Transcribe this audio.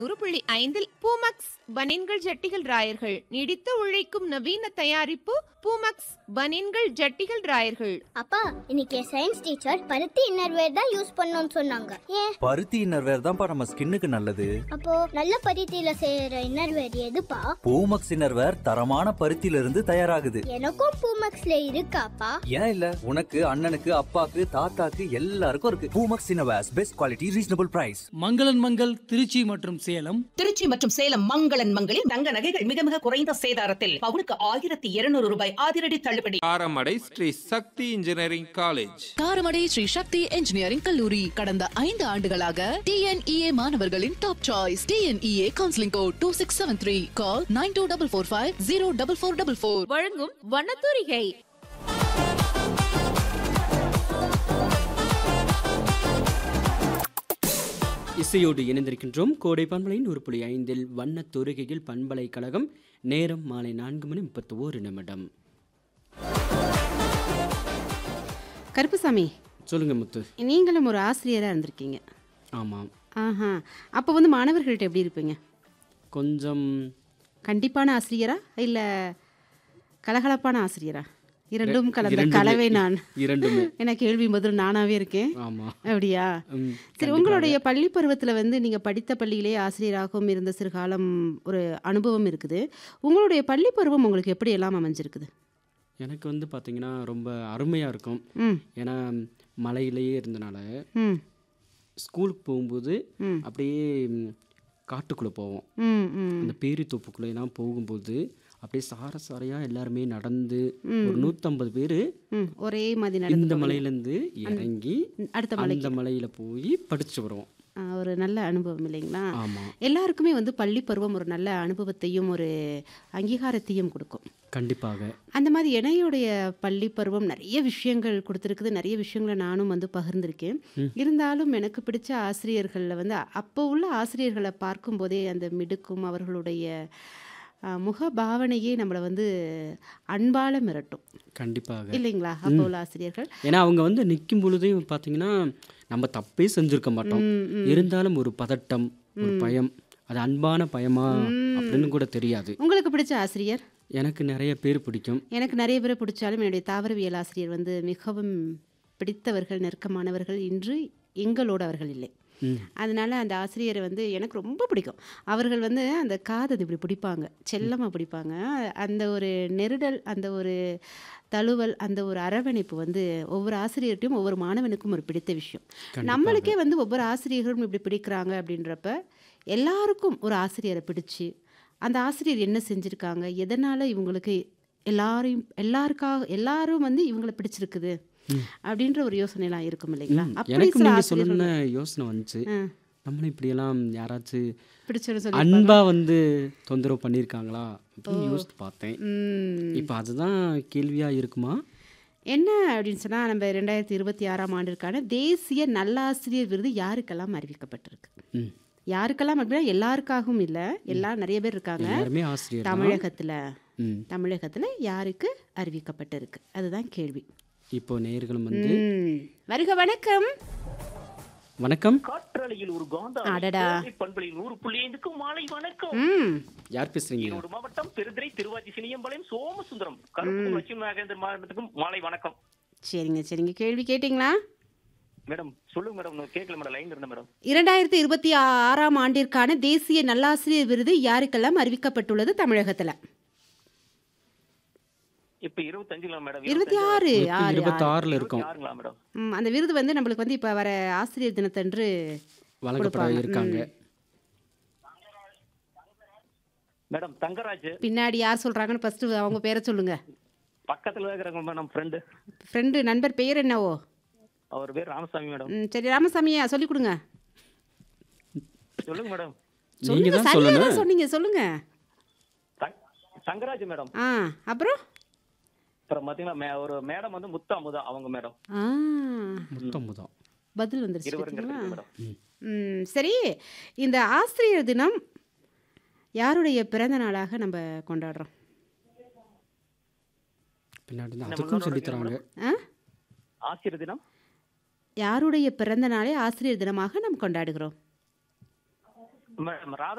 ஒரு புள்ளி ஐந்தில் பூமக்ஸ் பனின்கள் ஜட்டிகள் ராயர்கள் நீடித்து உழைக்கும் நவீன தயாரிப்பு பூமக்ஸ் பனின்கள் ஜட்டிகள் ராயர்கள் அப்பா இன்னைக்கு சயின்ஸ் டீச்சர் பருத்தி இன்னர்வேர் தான் யூஸ் பண்ணணும்னு சொன்னாங்க ஏன் பருத்தி இன்னர்வேர் தான்ப்பா நம்ம ஸ்கின்னுக்கு நல்லது அப்போ நல்ல பருத்தியில செய்யற இன்னர்வேர் எதுப்பா பூமக்ஸ் இன்னர்வேர் தரமான பருத்தியில இருந்து தயாராகுது எனக்கும் பூமக்ஸ்ல இருக்காப்பா ஏன் இல்ல உனக்கு அண்ணனுக்கு அப்பாக்கு தாத்தாக்கு எல்லாருக்கும் இருக்கு Poomex innerwears best quality reasonable price மங்களன் மங்கள் திருச்சி மற்றும் சேலம் திருச்சி மற்றும் சேலம் மங்களன் மங்களில் தங்க நகைகள் மிக மிக குறைந்த சேதாரத்தில் பவுனுக்கு ஆயிரத்தி இருநூறு ரூபாய் அதிரடி தள்ளுபடி Karamadai Sri Sakthi engineering college Karamadai Sri Sakthi engineering கல்லூரி கடந்த ஐந்து ஆண்டுகளாக டிஎன்இஏ மாணவர்களின் top choice TNEA counselling code two six seven three call nine two double four five zero double four double four வழங்கும் வண்ணத்தூரிகை இசையோடு இணைந்திருக்கின்றோம் கோடை பண்பலையின் ஒரு புள்ளி ஐந்தில் வண்ணத் தொருகையில் பண்பலைக்கழகம் நேரம் மாலை நான்கு மணி முப்பத்தி ஓரு நிமிடம் கருப்புசாமி சொல்லுங்க முத்து நீங்களும் ஒரு ஆசிரியராக இருந்திருக்கீங்க ஆமாம் ஆஹா அப்போ வந்து மாணவர்கள்ட்ட எப்படி இருப்பீங்க கொஞ்சம் கண்டிப்பான ஆசிரியரா இல்லை கலகலப்பான ஆசிரியரா இரண்டும் கலந்த இரண்டுமே. கலவை நான் இரண்டுமே என்ன கேள்வி முதல் நானாவே இருக்கேன் ஆமாம் அப்படியா ம், சரி கண்டிப்பாக. உங்களுடைய பள்ளி பருவத்தில் வந்து நீங்கள் படித்த பள்ளியிலே ஆசிரியராகவும் இருந்த சிறுகாலம் ஒரு அனுபவம் இருக்குது உங்களுடைய பள்ளி பருவம் உங்களுக்கு எப்படி எல்லாம் அமைஞ்சிருக்குது எனக்கு வந்து பார்த்தீங்கன்னா ரொம்ப அருமையாக இருக்கும் ம் ஏன்னா மலையிலேயே இருந்தனால ம் ஸ்கூலுக்கு போகும்போது ம். அப்படியே ம், காட்டுக்குள்ளே போவோம் ம் ம் அந்த பேரி தோப்புக்குள்ளெல்லாம் போகும்போது அப்படியே சார சாரையாக எல்லாருமே நடந்து ஒரு நூற்றம்பது பேர் ம் ஒரே மாதிரி நடந்து இந்த போவீங்க. மலையிலேருந்து இறங்கி அடுத்த மலை அந்த மலையில் போய் படிச்சு வருவோம் ஆ, ஒரு நல்ல அனுபவம் இல்லைங்களா ஆமாம் எல்லாருக்குமே வந்து பள்ளி பருவம் ஒரு நல்ல அனுபவத்தையும் ஒரு அங்கீகாரத்தையும் கொடுக்கும் கண்டிப்பாக அந்த மாதிரி என்னையுடைய பள்ளி பருவம் நிறைய விஷயங்கள் கொடுத்துருக்குது நிறைய விஷயங்களை நானும் வந்து பகிர்ந்திருக்கேன் இருந்தாலும் எனக்கு பிடிச்ச ஆசிரியர்களில் வந்து அப்போ உள்ள ஆசிரியர்களை பார்க்கும்போதே அந்த மிடுக்கும் அவர்களுடைய ஆ, முக பாவனையே நம்மளை வந்து அன்பால மிரட்டும் கண்டிப்பாக இல்லைங்களா அப்போ உள்ள ஆசிரியர்கள் ஏன்னா அவங்க வந்து நிற்கும் பொழுதே பார்த்தீங்கன்னா நம்ம தப்பே செஞ்சுருக்க மாட்டோம் இருந்தாலும் ஒரு பதட்டம் ஒரு பயம் அது அன்பான பயமா அப்படின்னு கூட தெரியாது உங்களுக்கு பிடிச்ச ஆசிரியர் எனக்கு நிறைய பேர் பிடிக்கும் எனக்கு நிறைய பேரை பிடிச்சாலும் என்னுடைய தாவரவியல் ஆசிரியர் வந்து மிகவும் பிடித்தவர்கள் நெருக்கமானவர்கள் இன்று எங்களோடு அவர்கள் இல்லை ம். அதனால அந்த ஆசிரியரை வந்து எனக்கு ரொம்ப பிடிக்கும் அவர்கள் வந்து அந்த காதை இப்படி பிடிப்பாங்க செல்லமாக பிடிப்பாங்க அந்த ஒரு நெருடல் அந்த ஒரு தழுவல் அந்த ஒரு அரவணைப்பு வந்து ஒவ்வொரு ஆசிரியர்கிட்டையும் ஒவ்வொரு மாணவனுக்கும் ஒரு பிடித்த விஷயம் நம்மளுக்கே வந்து ஒவ்வொரு ஆசிரியர்களும் இப்படி பிடிக்கிறாங்க அப்படின்றப்ப எல்லாருக்கும் ஒரு ஆசிரியரை பிடிச்சு அந்த ஆசிரியர் என்ன செஞ்சுருக்காங்க எதனால் இவங்களுக்கு எல்லாரையும் எல்லாருக்காக எல்லாரும் வந்து இவங்களை பிடிச்சிருக்குது அப்படின்ற ஒரு யோசனைலாம் இருக்கும் இல்லைங்களா அப்படி எனக்கும் சில நீங்க ஆசிரியர்கள் சொன்ன யோசனை வந்துச்சு ஆ, நம்மளும் இப்படியெல்லாம் யாராச்சும் பிடிச்சோன்னு சொல்லி அன்பா வந்து தொந்தரவு பண்ணியிருக்காங்களா அப்படின்னு யோசித்து பார்த்தேன் ம். இப்போ அதுதான் கேள்வியா இருக்குமா என்ன அப்படின்னு சொன்னால் நம்ம ரெண்டாயிரத்தி இருபத்தி ஆறாம் ஆண்டிற்கான தேசிய நல்லாசிரியர் விருது யாருக்கெல்லாம் அறிவிக்கப்பட்டிருக்கு ம் யாருக்கெல்லாம் அப்படின்னா எல்லாருக்காகவும் இல்லை எல்லா நிறைய பேர் இருக்காங்க எல்லாருமே ஆசிரியர் தான். தமிழகத்தில் ம் தமிழகத்தில் யாருக்கு அறிவிக்கப்பட்டிருக்கு அதுதான் கேள்வி இப்போ நேர்களும் வந்து ம். வருக வணக்கம் வணக்கம் காற்றலையில் ஒரு காந்தா அடடா. பண்பலில் நூறு புள்ளி ஐந்துக்கும் மாலை வணக்கம் ம் யார் பேசுறீங்க ஈரோடு மாவட்டம் பெருதிரை திருவாச்சி சினியம்பாளையம் சோமசுந்தரம் கருப்பு லட்சுமி நாகேந்திரன் மாவட்டத்துக்கும் மாலை வணக்கம் சரிங்க சரிங்க கேள்வி கேட்டிங்களா மேடம் சொல்லுங்க மேடம் நான் கேட்கல மேடம் லைன் இருந்தேன் மேடம் இரண்டாயிரத்தி இருபத்தி ஆறாம் ஆண்டிற்கான தேசிய நல்லாசிரியர் விருது யாருக்கெல்லாம் அறிவிக்கப்பட்டுள்ளது தமிழகத்தில் இப்ப இருபத்தஞ்சுங்களா மேடம் இருபத்தி ஆறு ஆறு ஆறு. இருபத்தாறில் இருக்கும் ஆறுங்களா மேடம் ம், அந்த விருது வந்து நம்மளுக்கு வந்து இப்போ வர ஆசிரியர் தினத்தன்று வழங்கப்பட கொடுப்பாங்க. இருக்காங்க மேடம் தங்கராஜ் பின்னாடி யார் சொல்கிறாங்கன்னு ஃபஸ்ட்டு அவங்க பேரை சொல்லுங்க பக்கத்துல இருக்கிறவங்க மேடம் ஃப்ரெண்டு ஃப்ரெண்டு நண்பர் பெயர் என்னவோ அவர் பேர் ராமசாமி மேடம் ம், சரி ராமசாமியா சொல்லி கொடுங்க சொல்லுங்க மேடம் நீங்க சொல்லுங்க தான் சரியா சொல்லணும் தான் சொன்னீங்க சொல்லுங்க சொல்லுங்க தங்கராஜ் மேடம் ஆ அப்புறம் அப்புறம் பாத்தீங்கன்னா மே- ஒரு மேடம் வந்து முத்து அமுதா அவங்க மேடம் ஆ மொத்தம் மொத்தம் பதில் வந்துருச்சு இருவரும் பார்த்தீங்களா? கிடைச்சிருக்கு மேடம் ம் சரி இந்த ஆசிரியர் தினம் யாருடைய பிறந்த நாளாக நம்ம கொண்டாடுறோம் பின்னாடி வந்து அதுக்கும் சொல்லித் தராங்க ஆ ஆசிரியர் தினம் யாருடைய பிறந்த நாளை ஆசிரியர் தினமாக நாம் கொண்டாடுகிறோம் மேடம் ராதா